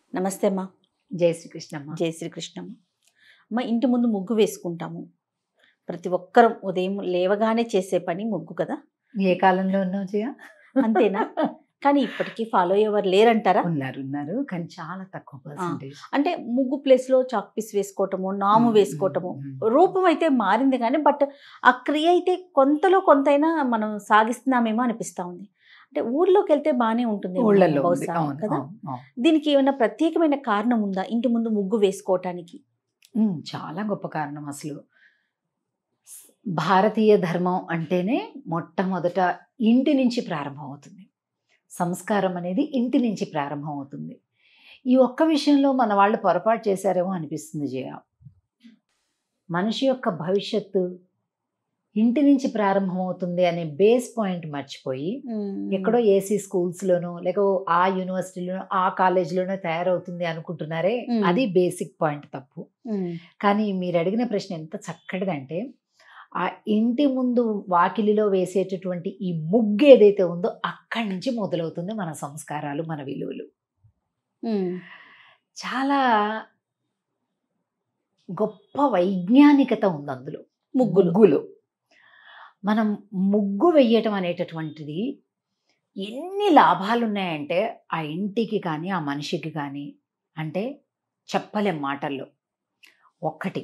నమస్తే అమ్మా జై శ్రీకృష్ణమ్మ జై శ్రీకృష్ణమ్మ అమ్మ ఇంటి ముందు ముగ్గు వేసుకుంటాము ప్రతి ఒక్కరం ఉదయం లేవగానే చేసే పని ముగ్గు కదా ఏ కాలంలో ఉన్నావు జయ అంతేనా కానీ ఇప్పటికీ ఫాలో అయ్యేవారు లేరంటారా ఉన్నారు ఉన్నారు కానీ చాలా తక్కువ పర్సెంటేజ్ అంటే ముగ్గు ప్లేస్ లో చాక్ పీస్ వేసుకోవటము నాము వేసుకోవటము రూపం అయితే మారింది కానీ బట్ ఆ క్రియ అయితే కొంతలో కొంతైనా మనం సాగిస్తున్నామేమో అనిపిస్తా ఉంది అంటే ఊర్లోకి వెళ్తే బాగానే ఉంటుంది ఊళ్ళల్లో ఉంది. బహుశా, అవును, కదా అవును, అవును. దీనికి ఏమైనా ప్రత్యేకమైన కారణం ఉందా ఇంటి ముందు ముగ్గు వేసుకోవటానికి ఉమ్, చాలా గొప్ప కారణం అసలు భారతీయ ధర్మం అంటేనే మొట్టమొదట ఇంటి నుంచి ప్రారంభం అవుతుంది సంస్కారం అనేది ఇంటి నుంచి ప్రారంభం అవుతుంది ఈ ఒక్క విషయంలో మన వాళ్ళు పొరపాటు చేశారేమో అనిపిస్తుంది జయ మనిషి యొక్క భవిష్యత్తు ఇంటి నుంచి ప్రారంభమవుతుంది అనే బేస్ పాయింట్ మర్చిపోయి ఎక్కడో ఏసీ స్కూల్స్లోనో లేక ఆ యూనివర్సిటీలోనో ఆ కాలేజీలోనో తయారవుతుంది అనుకుంటున్నారే మ్మ్. అది బేసిక్ పాయింట్ తప్పు ఉమ్, కానీ మీరు అడిగిన ప్రశ్న ఎంత చక్కటిదంటే ఆ ఇంటి ముందు వాకిలిలో వేసేటటువంటి ఈ ముగ్గు ఏదైతే ఉందో అక్కడి నుంచి మొదలవుతుంది మన సంస్కారాలు మన విలువలు ఉమ్, చాలా గొప్ప వైజ్ఞానికత ఉంది అందులో ముగ్గులు ముగ్గులు మనం ముగ్గు వెయ్యటం అనేటటువంటిది ఎన్ని లాభాలు ఉన్నాయంటే ఆ ఇంటికి కానీ ఆ మనిషికి కానీ అంటే చెప్పలేం మాటల్లో ఒక్కటి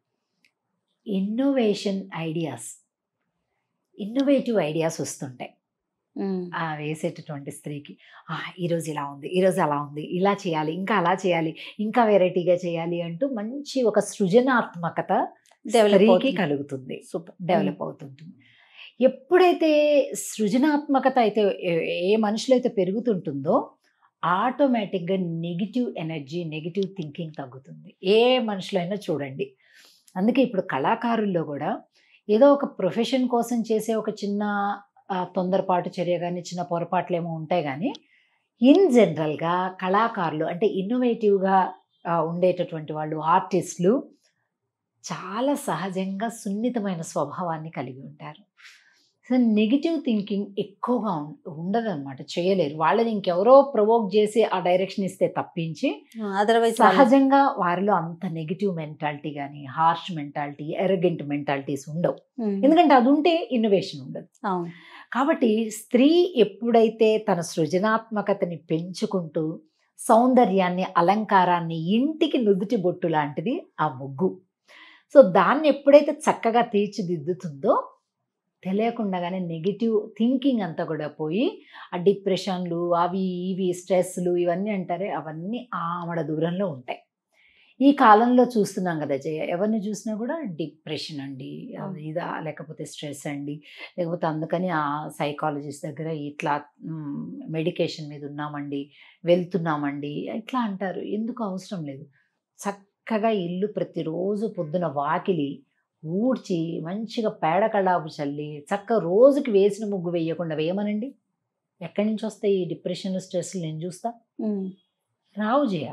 ఇన్నోవేషన్ ఐడియాస్ ఇన్నోవేటివ్ ఐడియాస్ వస్తుంటాయి ఉమ్, ఆ వేసేటటువంటి స్త్రీకి "ఆ, ఈరోజు ఇలా ఉంది ఈరోజు అలా ఉంది ఇలా చేయాలి ఇంకా అలా చేయాలి ఇంకా వెరైటీగా చేయాలి అంటూ మంచి ఒక సృజనాత్మకత Develop స్త్రీకి అవుతుంది. కలుగుతుంది సూపర్ డెవలప్ అవుతుంటుంది ఎప్పుడైతే సృజనాత్మకత అయితే ఏ- ఏ మనుషులు అయితే పెరుగుతుంటుందో ఆటోమేటిక్గా నెగిటివ్ ఎనర్జీ నెగిటివ్ థింకింగ్ తగ్గుతుంది ఏ మనుషులైనా చూడండి అందుకే ఇప్పుడు కళాకారుల్లో కూడా ఏదో ఒక ప్రొఫెషన్ కోసం చేసే ఒక చిన్న ఆ, తొందరపాటు చర్య కానీ చిన్న పొరపాట్లు ఏమో ఉంటాయి కానీ ఇన్ జనరల్గా కళాకారులు అంటే ఇన్నోవేటివ్గా ఉండేటటువంటి వాళ్ళు ఆర్టిస్టులు చాలా సహజంగా సున్నితమైన స్వభావాన్ని కలిగి ఉంటారు సో నెగిటివ్ థింకింగ్ ఎక్కువగా ఉండదు అనమాట చేయలేరు వాళ్ళని ఇంకెవరో ప్రవోక్ చేసి ఆ డైరెక్షన్ ఇస్తే తప్పించి అదర్వైజ్ సహజంగా వారిలో అంత నెగిటివ్ మెంటాలిటీ కానీ హార్ష్ మెంటాలిటీ ఎరగెంట్ మెంటాలిటీస్ ఉండవు ఎందుకంటే అది ఉంటే ఇన్నోవేషన్ ఉండదు అవును కాబట్టి స్త్రీ ఎప్పుడైతే తన సృజనాత్మకతని పెంచుకుంటూ సౌందర్యాన్ని అలంకారాన్ని ఇంటికి నుదుటి బొట్టు లాంటిది ఆ ముగ్గు సో దాన్ని ఎప్పుడైతే చక్కగా తీర్చిదిద్దుతుందో తెలియకుండానే నెగిటివ్ థింకింగ్ అంతా కూడా పోయి ఆ డిప్రెషన్లు అవి ఇవి స్ట్రెస్లు ఇవన్నీ అంటారే అవన్నీ ఆమడ దూరంలో ఉంటాయి ఈ కాలంలో చూస్తున్నాం కదా జయ ఎవరిని చూసినా కూడా డిప్రెషన్ అండి అవును. ఇదా లేకపోతే స్ట్రెస్ అండి లేకపోతే అందుకని ఆ సైకాలజిస్ట్ దగ్గర ఇట్లా మెడికేషన్ మీద ఉన్నామండి వెళ్తున్నామండి ఇట్లా అంటారు ఎందుకు అవసరం లేదు చక్కగా ఇల్లు ప్రతిరోజు పొద్దున వాకిలి ఊడ్చి మంచిగా పేడ కళాపు చల్లి చక్క రోజుకి వేసిన ముగ్గు వేయకుండా వేయమనండి ఎక్కడి నుంచి వస్తాయి ఈ డిప్రెషన్ స్ట్రెస్లు నేను చూస్తా ఉమ్, రావు జయ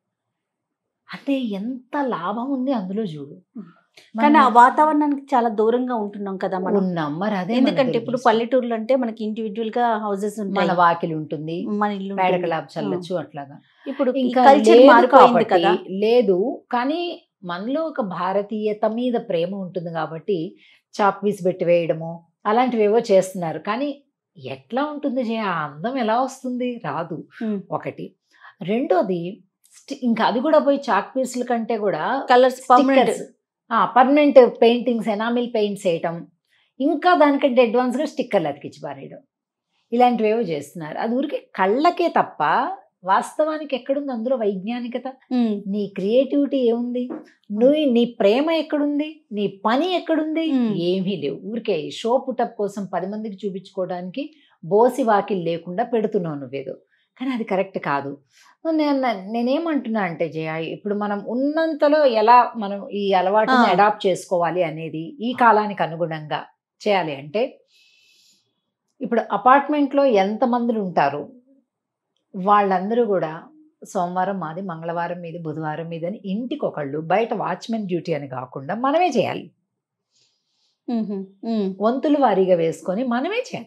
అంటే ఎంత లాభం ఉంది అందులో చూడు కానీ ఆ మనం వాతావరణానికి చాలా దూరంగా ఉంటున్నాం కదా మనం ఉన్నాం మరి అదే మన ఎందుకంటే ఇప్పుడు దురదృష్టం. పల్లెటూర్లు అంటే మనకి ఇండివిజువల్ గా హౌసెస్ మన ఉంటాయి వాకిలి ఉంటుంది మన ఇల్లు పేడ ఉంటుంది. కళాపు చల్లొచ్చు అట్లాగా ఇప్పుడు ఇంకా కల్చర్ లేదు మారిపోయింది కాబట్టి కదా లేదు కానీ మనలో ఒక భారతీయత మీద ప్రేమ ఉంటుంది కాబట్టి చాక్ పీస్ పెట్టి వేయడము అలాంటివి ఏవో చేస్తున్నారు కానీ ఎట్లా ఉంటుంది జయ ఆ అందం ఎలా వస్తుంది రాదు ఉమ్. ఒకటి రెండోది స్టి- ఇంకా అది కూడా పోయి చాక్ పీసుల కంటే కూడా colours permanent permanent paintings enamel paints వేయటం ఇంకా దానికంటే అడ్వాన్స్గా స్టిక్కర్లు అతికించి పారేయడం ఇలాంటివి ఏవో చేస్తున్నారు అది ఊరికే కళ్ళకే తప్ప వాస్తవానికి ఎక్కడుంది అందులో వైజ్ఞానికత నీ క్రియేటివిటీ ఏముంది నువ్వు నీ ప్రేమ ఎక్కడుంది నీ పని ఎక్కడుంది మ్మ్. ఏమీ లేవు ఊరికే షో పుటప్ కోసం పది మందికి చూపించుకోవడానికి బోసి వాకిల్ లేకుండా పెడుతున్నావు నువ్వేదో కానీ అది కరెక్ట్ కాదు నేను నేనేమంటున్నా అంటే జయ ఇప్పుడు మనం ఉన్నంతలో ఎలా మనం ఈ అలవాటుని ఆ. అడాప్ట్ చేసుకోవాలి అనేది ఈ కాలానికి అనుగుణంగా చేయాలి అంటే ఇప్పుడు అపార్ట్మెంట్లో ఎంతమంది ఉంటారు వాళ్ళందరూ కూడా సోమవారం మాది మంగళవారం మీది బుధవారం మీద అని ఇంటికి ఒకళ్ళు బయట వాచ్మెన్ డ్యూటీ అని కాకుండా మనమే చేయాలి వంతులు వారీగా వేసుకొని మనమే చేద్దాం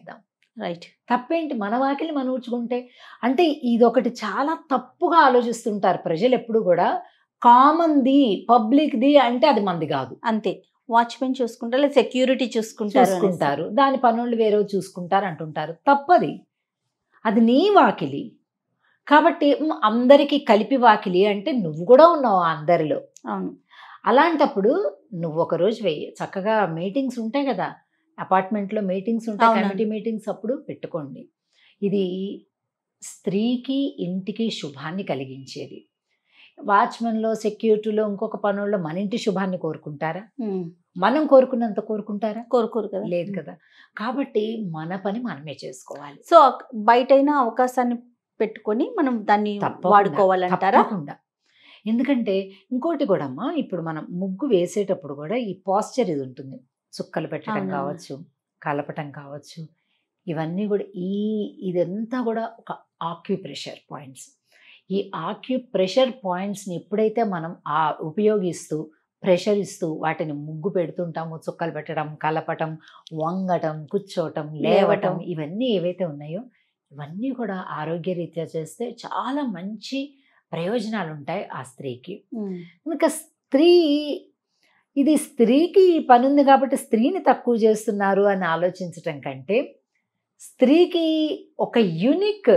రైట్ తప్పేంటి మన వాకిలి మనం ఊడ్చుకుంటే అంటే ఇదొకటి చాలా తప్పుగా ఆలోచిస్తుంటారు ప్రజలు ఎప్పుడు కూడా కామన్ది పబ్లిక్ది అంటే అది మంది కాదు అంతే వాచ్మెన్ చూసుకుంటారు లేదా సెక్యూరిటీ చూసుకుంటారు అనేసి. చూసుకుంటారు దాని పనులు వేరే చూసుకుంటారు అంటుంటారు తప్పది అది నీ వాకిలి కాబట్టి మ్, అందరికీ కలిపి వాకిలి అంటే నువ్వు కూడా ఉన్నావు ఆ అందరిలో అవును అలాంటప్పుడు నువ్వు ఒక రోజు వెయ్యి చక్కగా మీటింగ్స్ ఉంటాయి కదా అపార్ట్మెంట్లో మీటింగ్స్ ఉంటాయి అవునండి. కమిటీ మీటింగ్స్ అప్పుడు పెట్టుకోండి ఇది స్త్రీకి ఇంటికి శుభాన్ని కలిగించేది వాచ్మెన్లో సెక్యూరిటీలో ఇంకొక పనుల్లో మన ఇంటి శుభాన్ని కోరుకుంటారా ఉమ్. మనం కోరుకున్నంత కోరుకుంటారా కోరుకోరు కదా లేదు కదా కాబట్టి మన పని మనమే చేసుకోవాలి సో బయటైనా అవకాశాన్ని పెట్టుకొని మనం దాన్ని తప్పకుండా, వాడుకోవాలంటారా తప్పకుండా ఎందుకంటే ఇంకోటి కూడా అమ్మా ఇప్పుడు మనం ముగ్గు వేసేటప్పుడు కూడా ఈ పాస్చర్ ఇది ఉంటుంది చుక్కలు పెట్టడం అవునవును. కావచ్చు కలపటం కావచ్చు ఇవన్నీ కూడా ఈ ఇదంతా కూడా ఒక ఆక్యుప్రెషర్ పాయింట్స్ ఈ ఆక్యుప్రెషర్ పాయింట్స్ని ఎప్పుడైతే మనం ఆ ఉపయోగిస్తూ ప్రెషర్ ఇస్తూ వాటిని ముగ్గు పెడుతుంటాము చుక్కలు పెట్టడం కలపటం వంగటం కూర్చోవటం లేవటం లేవటం. ఇవన్నీ ఏవైతే ఉన్నాయో ఇవన్నీ కూడా ఆరోగ్యరీత్యా చేస్తే చాలా మంచి ప్రయోజనాలు ఉంటాయి ఆ స్త్రీకి ఉమ్. ఇంకా స్త్రీ ఇది స్త్రీకి ఈ పని ఉంది కాబట్టి స్త్రీని తక్కువ చేస్తున్నారు అని ఆలోచించటం కంటే స్త్రీకి ఒక యూనిక్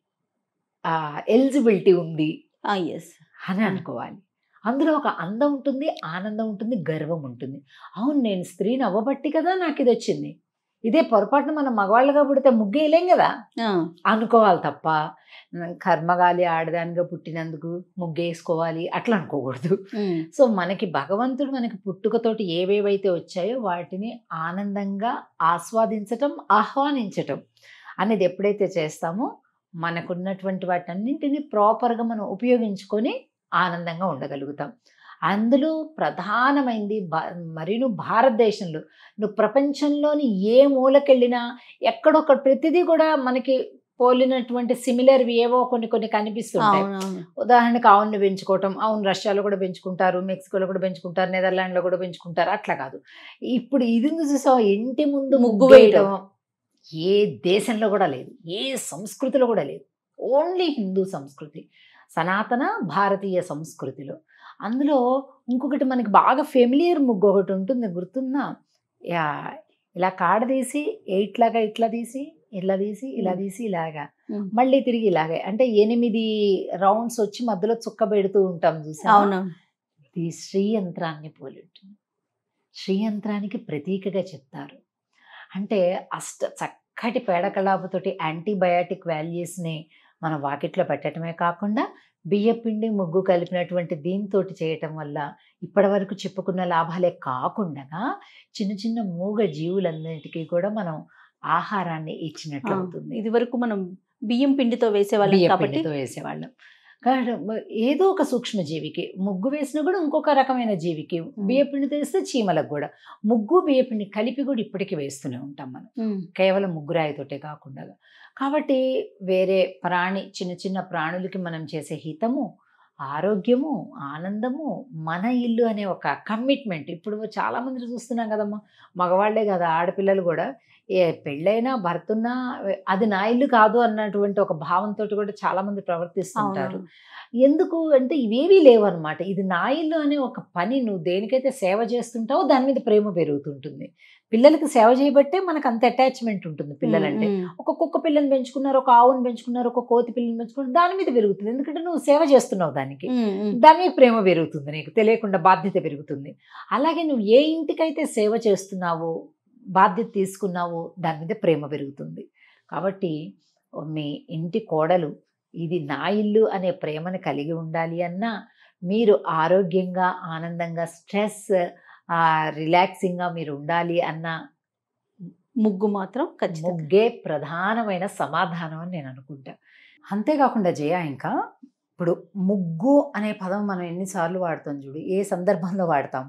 ఎలిజిబిలిటీ ఉంది ఆ ఎస్ అని అనుకోవాలి అందులో ఒక అందం ఉంటుంది ఆనందం ఉంటుంది గర్వం ఉంటుంది అవును నేను స్త్రీని అవ్వబట్టి కదా నాకు ఇది వచ్చింది ఇదే పొరపాటున మనం మగవాళ్ళగా పుడితే ముగ్గేయలేం కదా అనుకోవాలి తప్ప "ఉమ్, కర్మగాలి ఆడదానిగా పుట్టినందుకు ముగ్గేసుకోవాలి అట్లా అనుకోకూడదు సో మనకి భగవంతుడు మనకి పుట్టుకతోటి ఏవేవైతే వచ్చాయో వాటిని ఆనందంగా ఆస్వాదించటం ఆహ్వానించటం అనేది ఎప్పుడైతే చేస్తామో మనకున్నటువంటి వాటన్నింటినీ ప్రాపర్గా మనం ఉపయోగించుకొని ఆనందంగా ఉండగలుగుతాం అందులో ప్రధానమైంది భా మరి నువ్వు భారతదేశంలో నువ్వు ప్రపంచంలోని ఏ మూలకెళ్ళినా ఎక్కడొక్కడ ప్రతిదీ కూడా మనకి పోలినటువంటి సిమిలర్వి ఏవో కొన్ని కొన్ని కనిపిస్తుంటాయి అవునవును ఉదాహరణకు ఆవును పెంచుకోవటం అవును రష్యాలో కూడా పెంచుకుంటారు మెక్సికోలో కూడా పెంచుకుంటారు నెదర్లాండ్లో కూడా పెంచుకుంటారు అట్లా కాదు ఇప్పుడు ఇది చూసావు ఇంటి ముందు ముగ్గు ముగ్గు వేయడం. వేయడం ఏ దేశంలో కూడా లేదు ఏ సంస్కృతిలో కూడా లేదు ఓన్లీ హిందూ సంస్కృతి సనాతన భారతీయ సంస్కృతిలో అందులో ఇంకొకటి మనకి బాగా ఫెమిలియర్ ముగ్గు ఒకటి ఉంటుంది గుర్తుందా యా ఇలా కాడ తీసి ఎయిట్ లాగా ఇట్లా తీసి ఇలా తీసి ఇలా మ్మ్. తీసి ఇలాగా మ్మ్. మళ్ళీ తిరిగి ఇలాగే అంటే ఎనిమిది రౌండ్స్ వచ్చి మధ్యలో చుక్క పెడుతూ ఉంటాం చూసా అవును ఇది శ్రీయంత్రాన్ని పోలి ఉంటుంది శ్రీయంత్రానికి ప్రతీకగా చెప్తారు అంటే అష్ట చక్కటి పేడకలాపుతోటి యాంటీబయాటిక్ వాల్యూస్ని మన వాకిట్లో పెట్టడమే కాకుండా బియ్యపిండి ముగ్గు కలిపినటువంటి దీంతో చేయటం వల్ల ఇప్పటివరకు చెప్పుకున్న లాభాలే కాకుండా చిన్న చిన్న మూగ జీవులన్నిటికీ కూడా మనం ఆహారాన్ని ఇచ్చినట్లు ఆ, అవుతుంది ఇది వరకు మనం బియ్యం పిండితో వేసేవాళ్ళం బియ్య కాబట్టి పిండితో వేసేవాళ్ళం కానీ మ- ఏదో ఒక సూక్ష్మ జీవికి ముగ్గు వేసినా కూడా ఇంకొక రకమైన జీవికి బియ్య పిండితో వేస్తే చీమలకు కూడా ముగ్గు బియ్య పిండి కలిపి కూడా ఇప్పటికీ వేస్తూనే ఉంటాం మనం ఉమ్, కేవలం ముగ్గురాయితోటే కాకుండా కాబట్టి వేరే ప్రాణి చిన్న చిన్న ప్రాణులకి మనం చేసే హితము ఆరోగ్యము ఆనందము మన ఇల్లు అనే ఒక కమిట్మెంట్ ఇప్పుడు చాలా మంది చూస్తున్నాం కదమ్మా మగవాళ్లే కదా ఆడపిల్లలు కూడా ఏ పెళ్ళైనా భర్తున్నా అది నా ఇల్లు కాదు అన్నటువంటి ఒక భావంతో కూడా చాలా మంది ప్రవర్తిస్తుంటారు అవునవును. ఎందుకు అంటే ఇవేవీ లేవు అనమాట ఇది నా ఇల్లు అనే ఒక పని నువ్వు దేనికైతే సేవ చేస్తుంటావో దాని మీద ప్రేమ పెరుగుతుంటుంది పిల్లలకి సేవ చేయబట్టే మనకు అంత అటాచ్మెంట్ ఉంటుంది పిల్లలంటే ఉమ్, ఒక కుక్క పిల్లని పెంచుకున్నారు ఒక ఆవుని పెంచుకున్నారు ఒక కోతి పిల్లని పెంచుకున్నారు దాని మీద పెరుగుతుంది ఎందుకంటే నువ్వు సేవ చేస్తున్నావు దానికి ఉమ్, ఉమ్, దాని మీద ప్రేమ పెరుగుతుంది నీకు తెలియకుండా బాధ్యత పెరుగుతుంది అలాగే నువ్వు ఏ ఇంటికైతే సేవ చేస్తున్నావో బాధ్యత తీసుకున్నావో దాని మీద ప్రేమ పెరుగుతుంది కాబట్టి మీ ఇంటి కోడలు ఇది నా ఇల్లు అనే ప్రేమను కలిగి ఉండాలి అన్నా మీరు ఆరోగ్యంగా ఆనందంగా స్ట్రెస్ రిలాక్సింగ్గా మీరు ఉండాలి అన్న ముగ్గు మాత్రం ఖచ్చితంగా ముగ్గే ప్రధానమైన సమాధానం అని నేను అనుకుంటా అంతేకాకుండా జయ ఇంకా ఇప్పుడు ముగ్గు అనే పదం మనం ఎన్నిసార్లు వాడతాం చూడు ఏ సందర్భంలో వాడతాం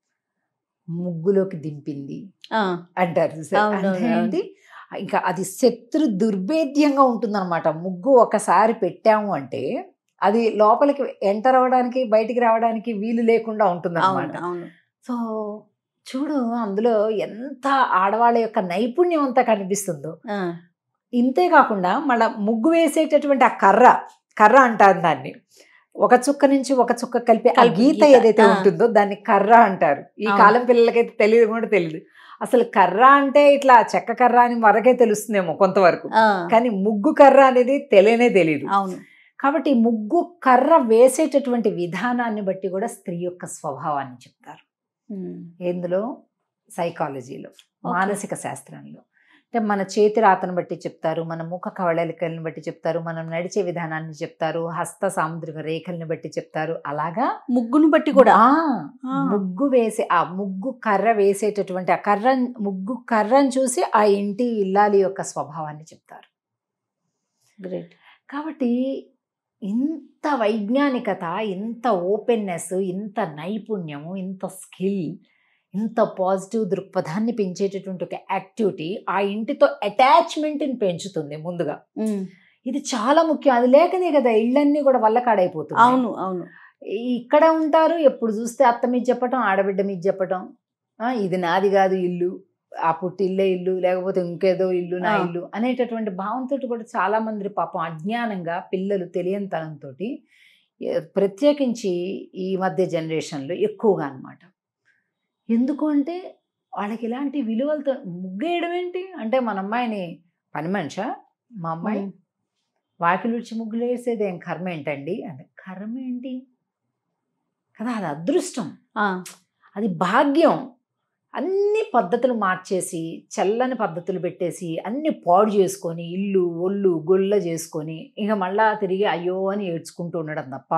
ముగ్గులోకి దింపింది ఆ, అంటారు చూసారా? అవును, అంటే అవును. ఏంటి ఇంకా అది శత్రు దుర్భేద్యంగా ఉంటుందన్నమాట ముగ్గు ఒకసారి పెట్టాము అంటే అది లోపలికి ఎంటర్ అవ్వడానికి బయటికి రావడానికి వీలు లేకుండా ఉంటుంది అవును అవును సో చూడు అందులో ఎంత ఆడవాళ్ళ యొక్క నైపుణ్యం అంతా కనిపిస్తుందో ఆ, ఇంతే కాకుండా మళ్ళీ ముగ్గు వేసేటటువంటి ఆ కర్ర కర్ర అంటారు దాన్ని ఒక చుక్క నుంచి ఒక చుక్క కలిపి ఆ కలిపి గీత గీత, ఏదైతే ఆ. ఉంటుందో దాన్ని కర్ర అంటారు ఈ అవును. కాలం పిల్లలకైతే తెలియదు కూడా తెలియదు అసలు కర్ర అంటే ఇట్లా చెక్క కర్ర అని వరకే తెలుస్తుందేమో కొంతవరకు ఆ, కానీ ముగ్గు కర్ర అనేది తెలియనే తెలియదు అవును కాబట్టి ఈ ముగ్గు కర్ర వేసేటటువంటి విధానాన్ని బట్టి కూడా స్త్రీ యొక్క స్వభావాన్ని చెప్తారు ఉమ్, ఎందులో సైకాలజీలో Okay. మానసిక శాస్త్రంలో అంటే మన చేతి రాతను బట్టి చెప్తారు మన ముఖ కవళికలను బట్టి చెప్తారు మనం నడిచే విధానాన్ని చెప్తారు హస్త సాముద్రిక రేఖల్ని బట్టి చెప్తారు అలాగా ముగ్గును బట్టి కూడా ఆ, ఆ. ముగ్గు వేసే ఆ ముగ్గు కర్ర వేసేటటువంటి ఆ కర్ర ముగ్గు కర్రను చూసి ఆ ఇంటి ఇల్లాలి యొక్క స్వభావాన్ని చెప్తారు గ్రేట్ కాబట్టి ఇంత వైజ్ఞానికత ఇంత ఓపెన్నెస్ ఇంత నైపుణ్యము ఇంత స్కిల్ ఇంత పాజిటివ్ దృక్పథాన్ని పెంచేటటువంటి ఒక యాక్టివిటీ ఆ ఇంటితో అటాచ్మెంట్ని పెంచుతుంది ముందుగా ఇది చాలా ముఖ్యం అది లేకనే కదా ఇళ్ళన్నీ కూడా వల్లకాడైపోతుంది అవును అవును ఇక్కడ ఉంటారు ఎప్పుడు చూస్తే అత్త మీద చెప్పటం ఆడబిడ్డ మీద చెప్పటం ఆ, ఇది నాది కాదు ఇల్లు ఆ పుట్టి ఇల్లే ఇల్లు లేకపోతే ఇంకేదో ఇల్లు నా ఆ. ఇల్లు అనేటటువంటి భావంతో కూడా చాలా మంది పాపం అజ్ఞానంగా పిల్లలు తెలియనితనంతో ప్రత్యేకించి ఈ మధ్య జనరేషన్లో ఎక్కువగా అన్నమాట ఎందుకు అంటే వాళ్ళకి ఇలాంటి విలువలతో ముగ్గేయడం ఏంటి అంటే మన అమ్మాయిని పని మనిషా మా అమ్మాయి ఉమ్, వాకిలు ఉడిచి ముగ్గులు వేసేది ఏం కర్మ ఏంటండి అంటే కర్మ ఏంటి కదా అది అదృష్టం ఆ, అది భాగ్యం అన్ని పద్ధతులు మార్చేసి చల్లని పద్ధతులు పెట్టేసి అన్ని పాడు చేసుకొని ఇల్లు ఒళ్ళు గొల్ల చేసుకొని ఇక మళ్ళా తిరిగి అయ్యో అని ఏడ్చుకుంటూ ఉండడం తప్ప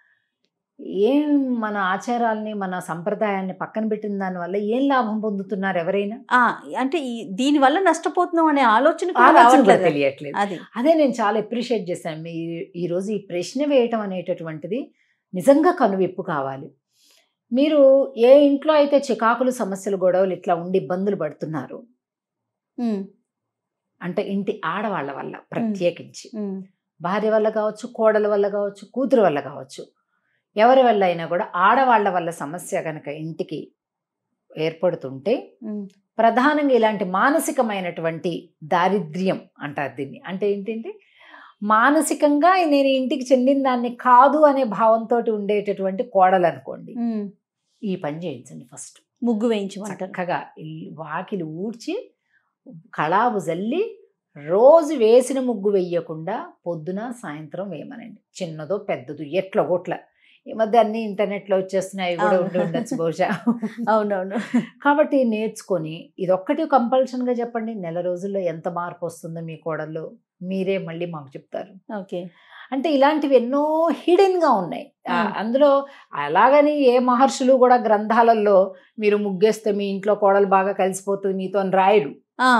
ఏం మన ఆచారాల్ని మన సంప్రదాయాల్ని పక్కన పెట్టిన దానివల్ల ఏం లాభం పొందుతున్నారు ఎవరైనా ఆ, అంటే ఈ దీని వల్ల నష్టపోతున్నాం అనే ఆలోచన కూడా ఆలోచన కూడా రావట్లేదు తెలియట్లేదు అది అదే నేను చాలా అప్రిషియేట్ చేశాను మీ ఈరోజు ఈ ప్రశ్న వేయటం అనేటటువంటిది నిజంగా కనువిప్పు కావాలి మీరు ఏ ఇంట్లో అయితే చికాకులు సమస్యలు గొడవలు ఇట్లా ఉండి ఇబ్బందులు పడుతున్నారు ఉమ్, అంటే ఇంటి ఆడవాళ్ళ వల్ల ప్రత్యేకించి ఉమ్, భార్య వల్ల కావచ్చు కోడల వల్ల కావచ్చు కూతురు వల్ల కావచ్చు ఎవరి వల్ల అయినా కూడా ఆడవాళ్ళ వల్ల సమస్య కనుక ఇంటికి ఏర్పడుతుంటే ఉమ్, ప్రధానంగా ఇలాంటి మానసికమైనటువంటి దారిద్ర్యం అంటారు దీన్ని అంటే ఏంటంటే మానసికంగా నేను ఇంటికి చెందిన దాన్ని కాదు అనే భావంతో ఉండేటటువంటి కోడలు అనుకోండి ఉమ్. ఈ పని చేయించండి ఫస్ట్ ముగ్గు వేయించమంటారు చక్కగా ఇల్లు- వాకిలి ఊడ్చి కళాపు జల్లి రోజు వేసిన ముగ్గు వెయ్యకుండా పొద్దున సాయంత్రం వేయమనండి చిన్నదో పెద్దదో ఎట్ల గొట్ల ఈ మధ్య అన్ని ఇంటర్నెట్లో వచ్చేస్తున్నాయి అవి కూడా అవును. ఉండి ఉండొచ్చు బహుశా అవునవును కాబట్టి నేర్చుకొని ఇది ఒక్కటి కంపల్షన్గా చెప్పండి నెల రోజుల్లో ఎంత మార్పు వస్తుందో మీ కోడల్లో మీరే మళ్ళీ మాకు చెప్తారు ఓకే అంటే ఇలాంటివి ఎన్నో హిడెన్గా ఉన్నాయి ఆ, Hmm. అందులో అలాగని ఏ మహర్షులు కూడా గ్రంథాలలో మీరు ముగ్గేస్తే మీ ఇంట్లో కోడలు బాగా కలిసిపోతుంది మీతో అని రాయరు ఆ,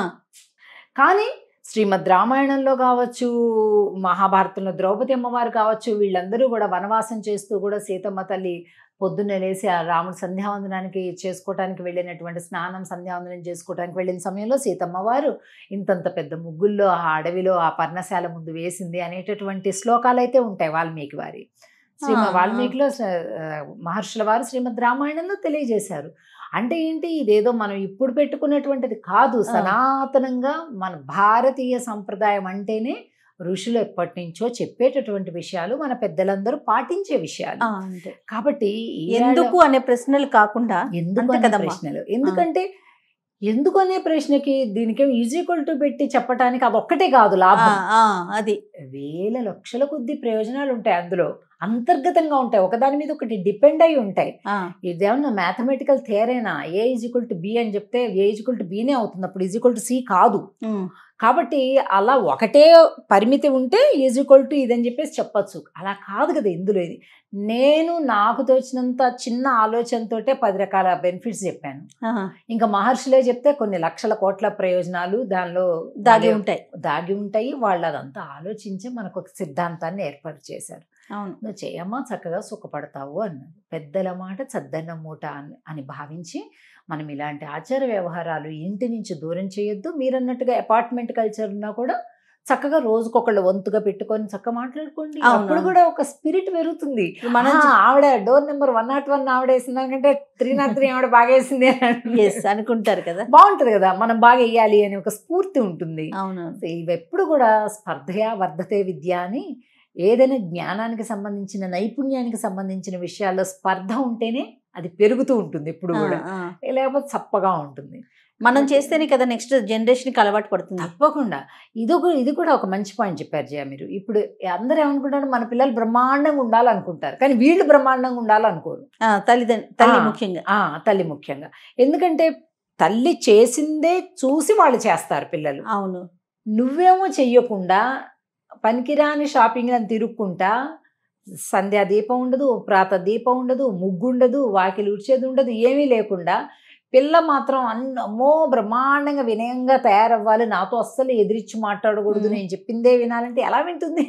కానీ శ్రీమద్ రామాయణంలో కావచ్చు మహాభారతంలో ద్రౌపది అమ్మవారు కావచ్చు వీళ్ళందరూ కూడా వనవాసం చేస్తూ కూడా సీతమ్మ తల్లి పొద్దున్నే లేసి ఆ రాముడు సంధ్యావందనానికి చేసుకోవటానికి వెళ్ళినటువంటి స్నానం సంధ్యావందనం చేసుకోవటానికి వెళ్ళిన సమయంలో సీతమ్మ వారు ఇంతంత పెద్ద ముగ్గుల్లో ఆ అడవిలో ఆ పర్ణశాల ముందు వేసింది అనేటటువంటి శ్లోకాలు అయితే ఉంటాయి వాల్మీకి వారి శ్రీమ ఆ, ఆ. వాల్మీకిలో స- ఆ, మహర్షుల వారు శ్రీమద్ రామాయణంలో తెలియజేశారు అంటే ఏంటి ఇదేదో మనం ఇప్పుడు పెట్టుకున్నటువంటిది కాదు ఆ. సనాతనంగా మన భారతీయ సంప్రదాయం అంటేనే ఋషులు ఎప్పటి నుంచో చెప్పేటటువంటి విషయాలు మన పెద్దలందరూ పాటించే విషయాలు ఆ, అంతే కాబట్టి ఈవేళ- ఎందుకు అనే ప్రశ్నలు కాకుండా ఎందుకు అంతే అనే కదమ్మా. ప్రశ్నలు ఎందుకంటే ఎందుకు అనే ప్రశ్నకి దీనికేం ఈజీక్వల్ టు పెట్టి చెప్పడానికి అదొక్కటే కాదు ఆ, లాభం ఆ, అది వేల లక్షల కొద్ది ప్రయోజనాలు ఉంటాయి అందులో అంతర్గతంగా ఉంటాయి ఒకదాని మీద ఒకటి డిపెండ్ అయి ఉంటాయి ఆ, ఇదేమన్నా మ్యాథమెటికల్ థియరేనా ఏ ఈజ్వల్ టు బి అని చెప్తే ఏ ఈజ్వల్ టు బీనే అవుతుంది అప్పుడు ఈజ్వల్ టు సి కాదు ఉమ్, కాబట్టి అలా ఒకటే పరిమితి ఉంటే ఈజ్వల్ టు ఇదని చెప్పేసి చెప్పొచ్చు అలా కాదు కదా ఇందులో ఇది నేను నాకు తోచినంత చిన్న ఆలోచనతోటే పది రకాల బెనిఫిట్స్ చెప్పాను ఆ, ఇంకా మహర్షులే చెప్తే కొన్ని లక్షల కోట్ల ప్రయోజనాలు దానిలో దాగి వాళ్ళే ఉంటాయి దాగి ఉంటాయి వాళ్ళు అదంతా ఆలోచించి మనకు ఒక సిద్ధాంతాన్ని ఏర్పాటు చేశారు అవును నువ్వు చేయమ్మా చక్కగా సుఖపడతావు అన్నారు పెద్దల మాట చద్దన్న మూట అని అని భావించి మనం ఇలాంటి ఆచార వ్యవహారాలు ఇంటి నుంచి దూరం చేయొద్దు మీరన్నట్టుగా అపార్ట్మెంట్ కల్చర్ ఉన్నా కూడా చక్కగా రోజుకొకళ్ళు వంతుగా పెట్టుకొని చక్కగా మాట్లాడుకోండి అవును. అప్పుడు కూడా ఒక స్పిరిట్ పెరుగుతుంది మనం ఆ, ఆవిడ door number one not one ఆవిడ వేసింది అనుకంటే త్రీ నాట్ త్రీ ఆవిడ బాగా వేసింది అని ఎస్ అనుకుంటారు కదా బాగుంటది కదా మనం బాగా వేయాలి అని ఒక స్ఫూర్తి ఉంటుంది అవును ఇవి ఎప్పుడు కూడా స్పర్ధయా వర్ధతే విద్య అని ఏదైనా జ్ఞానానికి సంబంధించిన నైపుణ్యానికి సంబంధించిన విషయాల్లో స్పర్ధ ఉంటేనే అది పెరుగుతూ ఉంటుంది ఎప్పుడు ఆ, కూడా ఆ. లేకపోతే చప్పగా ఉంటుంది మనం చేస్తేనే కదా నెక్స్ట్ జనరేషన్ కి అలవాటు పడుతుంది తప్పకుండా ఇది ఒక ఇది కూడా ఒక మంచి పాయింట్ చెప్పారు జయ మీరు ఇప్పుడు అందరూ ఏమనుకుంటారు మన పిల్లలు బ్రహ్మాండంగా ఉండాలనుకుంటారు కానీ వీళ్ళు బ్రహ్మాండంగా ఉండాలనుకోరు ఆ, తల్లిదండ్రి తల్లి ఆ. ముఖ్యంగా ఆ తల్లి ముఖ్యంగా ఎందుకంటే తల్లి చేసిందే చూసి వాళ్ళు చేస్తారు పిల్లలు అవును నువ్వేమో చెయ్యకుండా పనికిరాని షాపింగ్ అని తిరుక్కుంటా సంధ్యా దీపం ఉండదు ప్రాత దీపం ఉండదు ముగ్గు ఉండదు వాకిలి ఉడిచేది ఉండదు ఏమీ లేకుండా పిల్ల మాత్రం అన్న అమ్మో బ్రహ్మాండంగా వినయంగా తయారవ్వాలి నాతో అస్సలు ఎదిరించి మాట్లాడకూడదు మ్మ్. నేను చెప్పిందే వినాలంటే ఎలా వింటుంది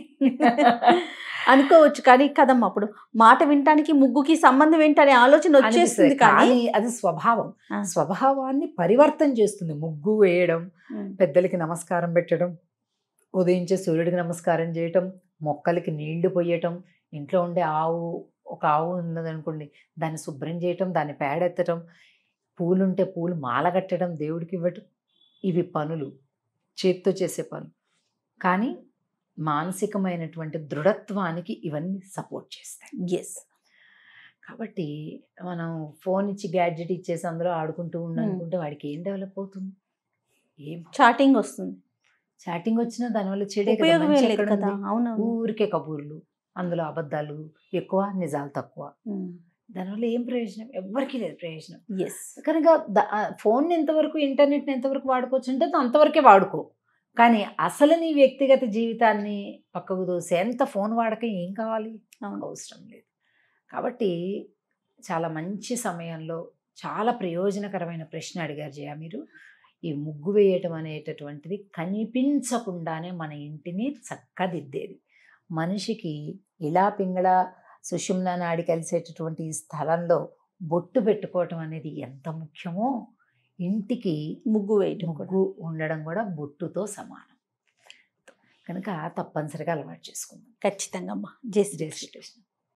అనుకోవచ్చు కానీ కదమ్మా అప్పుడు మాట వినటానికి ముగ్గుకి సంబంధం ఏంటనే ఆలోచన వచ్చేస్తుంది అనిపిస్తుంది. కానీ కానీ అది స్వభావం ఆ. స్వభావాన్ని పరివర్తన చేస్తుంది ముగ్గు వేయడం ఉమ్, పెద్దలకి నమస్కారం పెట్టడం ఉదయించే సూర్యుడికి నమస్కారం చేయటం మొక్కలకి నీళ్లు పోయటం ఇంట్లో ఉండే ఆవు ఒక ఆవు ఉన్నదనుకోండి దాన్ని శుభ్రం చేయటం దాన్ని పేడెత్తటం పూలుంటే పూలు మాల కట్టడం దేవుడికి ఇవ్వటం ఇవి పనులు చేత్తో చేసే పనులు కానీ మానసికమైనటువంటి దృఢత్వానికి ఇవన్నీ సపోర్ట్ చేస్తాయి ఎస్ కాబట్టి మనం ఫోన్ ఇచ్చి గ్యాడ్జెట్ ఇచ్చేసి అందులో ఆడుకుంటూ ఉండనుకుంటే వాడికి ఏం డెవలప్ అవుతుంది ఏం చాటింగ్ వస్తుంది చాటింగ్ వచ్చినా దానివల్ల చెడే కదా, ఉపయోగమే మంచి లేదు ఎక్కడ కదా ఉంది? అవును ఊరికే కబూర్లు అందులో అబద్ధాలు ఎక్కువ నిజాలు తక్కువ దానివల్ల ఏం ప్రయోజనం ఎవ్వరికీ లేదు ప్రయోజనం ఎస్ కనుక ద- ఆ ఫోన్ ఎంతవరకు ఇంటర్నెట్ని ఎంతవరకు వాడుకోవచ్చు అంటే అంతవరకే వాడుకో కానీ అసలు నీ వ్యక్తిగత జీవితాన్ని పక్కకు దోసి ఎంత ఫోన్ వాడక ఏం కావాలి అవును. అవసరం లేదు కాబట్టి చాలా మంచి సమయంలో చాలా ప్రయోజనకరమైన ప్రశ్న అడిగారు జయ మీరు ఈ ముగ్గు వేయటం అనేటటువంటిది కనిపించకుండానే మన ఇంటిని చక్కదిద్దేది మనిషికి ఇలా పింగళ సుషుమ్న నాడి కలిసేటటువంటి ఈ స్థలంలో బొట్టు పెట్టుకోవటం అనేది ఎంత ముఖ్యమో ఇంటికి ముగ్గు వేయటం కూడా ముగ్గు ఉండడం కూడా బొట్టుతో సమానం కనుక తప్పనిసరిగా అలవాటు చేసుకుందాం ఖచ్చితంగా అమ్మా జై శ్రీ జై కృష్ణ. శ్రీకృష్ణ